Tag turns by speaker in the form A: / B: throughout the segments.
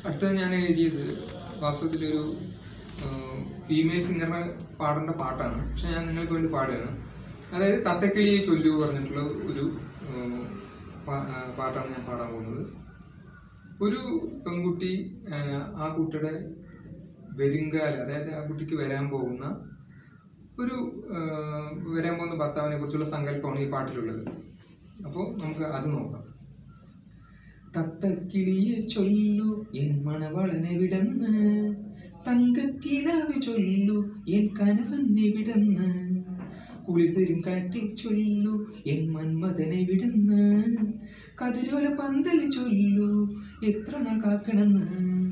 A: അടുത്തത് ഞാൻ എഴുതിയത് വാസ്തവത്തിലൊരു ഫീമെയിൽ സിംഗറിനെ പാടേണ്ട പാട്ടാണ് പക്ഷെ ഞാൻ നിങ്ങൾക്ക് വേണ്ടി പാടുകയാണ് അതായത് തത്തക്കിളിയെ ചൊല്ലു പറഞ്ഞിട്ടുള്ള ഒരു ആ, പാ- ആ, പാട്ടാണ് ഞാൻ പാടാൻ പോകുന്നത് ഒരു പെൺകുട്ടി ആ, ആ കുട്ടിയുടെ വരുങ്കാല അതായത് ആ കുട്ടിക്ക് വരാൻ പോകുന്ന ഒരു ആ, വരാൻ പോകുന്ന ഭർത്താവിനെ കുറിച്ചുള്ള സങ്കല്പമാണ് ഈ പാട്ടിലുള്ളത് അപ്പോൾ നമുക്ക് അത് നോക്കാം തത്തക്കിളിയെ ചൊല്ലു എൻ മണവളനെവിടന്ന് തങ്കക്കിനാവ് ചൊല്ലു എൻ കനവന്നെവിടന്ന് കുളിർ തരും കാറ്റെ ചൊല്ലു എൻ മന്മഥനെ വിടന്ന് കതിരോല പന്തല് ചൊല്ലു എത്ര നാൾ കാക്കണമെന്ന്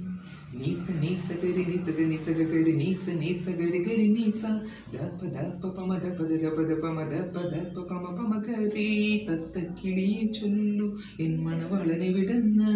A: നീസ നീസ ഗരി നീസ ഗരി നീസ ഗരി നീസ നീസ ഗരി ഗരി നീസ ദപ്പ ദപ്പ പമ ദപ്പ ദപ്പ ദപ്പ മ ദപ്പ ദപ്പ പമ പമ ഗരി തത്തക്കിളിയെ ചൊല്ലു എൻ മണവളനെ വിടന്ന്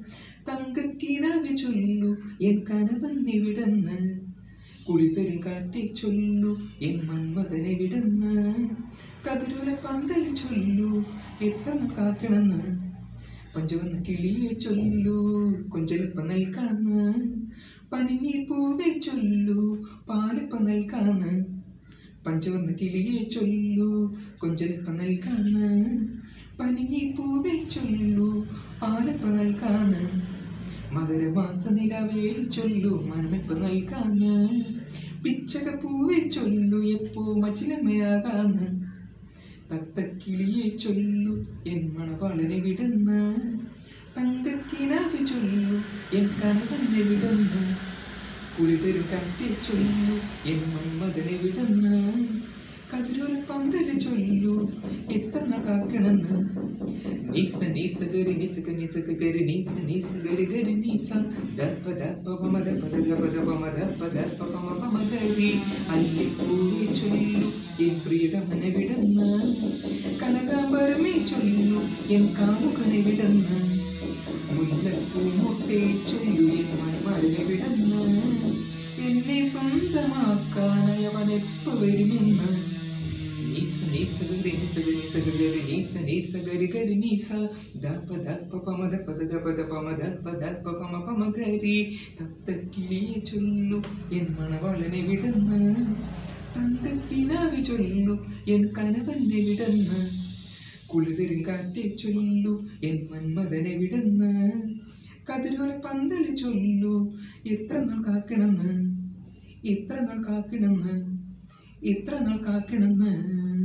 A: തങ്കക്കിനാവെ ചൊല്ലു എൻ കനവന്നെ വിടന്ന് കുളിതരും കാറ്റെ ചൊല്ലു എൻ മന്മഥനെ വിടന്ന് കതിരോല പന്തല് ചൊല്ലു എത്ര കാക്കണമെന്ന് പഞ്ചവർണ്ണ കിളിയെ ചൊല്ലു കൊഞ്ചലിപ്പ നൽകാന്ന് പനിനീർ പൂവെ ചൊല്ലു പാലിപ്പ നൽകാന്ന് പഞ്ചവർണ്ണ കിളിയെ ചൊല്ലു കൊഞ്ചലിപ്പ നൽകാന്ന് പനിനീർ പൂവെ ചൊല്ലു പാലിപ്പ നൽകാന്ന് മകരമാസ നിലവേ ചൊല്ലു മനമെപ്പ നൽകാന്ന് പിച്ചക പൂവെ ചൊല്ലു എപ്പോ മച്ചിലമ്മയാകാന്ന് തത്തക്കിളിയെ ചൊല്ലു എൻ മണവാളനെ വിടന്ന് തങ്കക്കിനാവ് ചൊല്ലു എൻ കനവന്നെ വിടന്ന് കുളിതരും കാറ്റെ ചൊല്ലു എൻ മന്മഥനെ വിടന്ന് കതിരൊരു പന്തല് ചൊല്ലു എത്ര കാക്കണെന്ന് നീസ നീസ ഗരി നിസ ഗ നിസ ഗ ഗരി നീസ നീസ ഗരി ഗരി നീസ ദപ്പ ദപ്പ പമ ദപ്പ ദപ്പ ദപ്പ മ ദപ്പ ദപ്പ പമ പമ ഗരി അല്ലിപ്പൂവെ ചൊല്ലു എൻ പ്രിയതമനെ വിടന്ന് കനകാംബരമേ ചൊല്ലു എൻ കാമുകനെ വിടന്ന് മുല്ലപ്പൂമുട്ടെ ചൊല്ലു എൻ മൺമരനെ വിടന്ന് എന്നെ സ്വന്തമാക്കാനയവനെപ്പ വരുമെന്ന് നീസ നീസ ഗരി നിസ ഗരി നിസ ഗരി നീസ നീസ ഗരി ഗരി നീസ ദപ്പ ദപ്പ പമ ദപ്പ ദപ്പ ദപ്പ മ ദപ്പ ദപ്പ പമ പമ ഗരി തത്തക്കിളിയെ ചൊല്ലു എൻ മണവാളനെ വിടന്ന് തങ്കത്തിനാവി ചൊല്ലു എൻ കനവന്നെ വിടന്ന് കുളിതരും കാറ്റെ ചൊല്ലു എൻ മന്മഥനെ വിടന്ന് കതിരോല പന്തല് ചൊല്ലു എത്ര നാൾ കാക്കണമെന്ന് എത്ര നാൾ കാക്കണമെന്ന് എത്ര നാൾ കാക്കണമെന്ന്